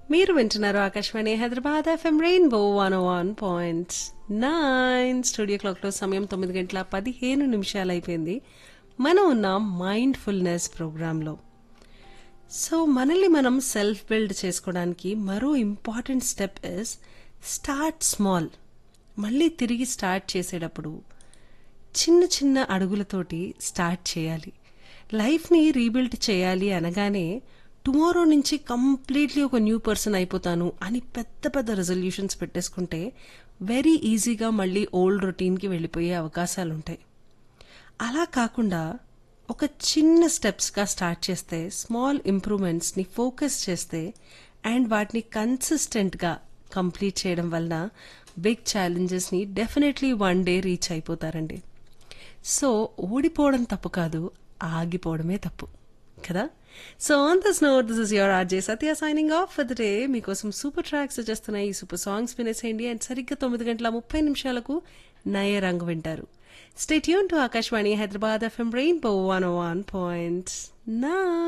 మీరు వింటున్నారు Akashvani Hyderabad FM rainbow one one point nine studio క్లాక్లో సమయం తొమ్మిది గంటల పదిహేను నిమిషాలు అయిపోయింది మనం ఉన్నాం మైండ్ ఫుల్నెస్ ప్రోగ్రాంలో సో మనల్ని మనం సెల్ఫ్ బిల్డ్ చేసుకోవడానికి మరో important step is start small మళ్ళీ తిరిగి స్టార్ట్ చేసేటప్పుడు చిన్న చిన్న అడుగులతోటి స్టార్ట్ చేయాలి లైఫ్ని రీబిల్డ్ చేయాలి అనగానే టుమారో నుంచి కంప్లీట్లీ ఒక న్యూ పర్సన్ అయిపోతాను అని పెద్ద పెద్ద రెజల్యూషన్స్ పెట్టేసుకుంటే వెరీ ఈజీగా మళ్ళీ ఓల్డ్ రొటీన్కి వెళ్ళిపోయే అవకాశాలు ఉంటాయి అలా కాకుండా ఒక చిన్న స్టెప్స్గా స్టార్ట్ చేస్తే స్మాల్ ఇంప్రూవ్మెంట్స్ని ఫోకస్ చేస్తే అండ్ వాటిని కన్సిస్టెంట్గా కంప్లీట్ చేయడం వలన బిగ్ ఛాలెంజెస్ని డెఫినెట్లీ వన్ డే రీచ్ అయిపోతారండి సో ఓడిపోవడం తప్పు కాదు ఆగిపోవడమే తప్పు కదా so on this note this is your RJ Satya signing off for the day మీకోసం సూపర్ ట్రాక్స్ వచ్చేస్తున్నాయి ఈ సూపర్ సాంగ్స్ వినేసేయండి అండ్ సరిగ్గా తొమ్మిది గంటల ముప్పై నిమిషాలకు నయ రంగు వింటారు stay tuned to Akashvani Hyderabad FM rainbow one one point నా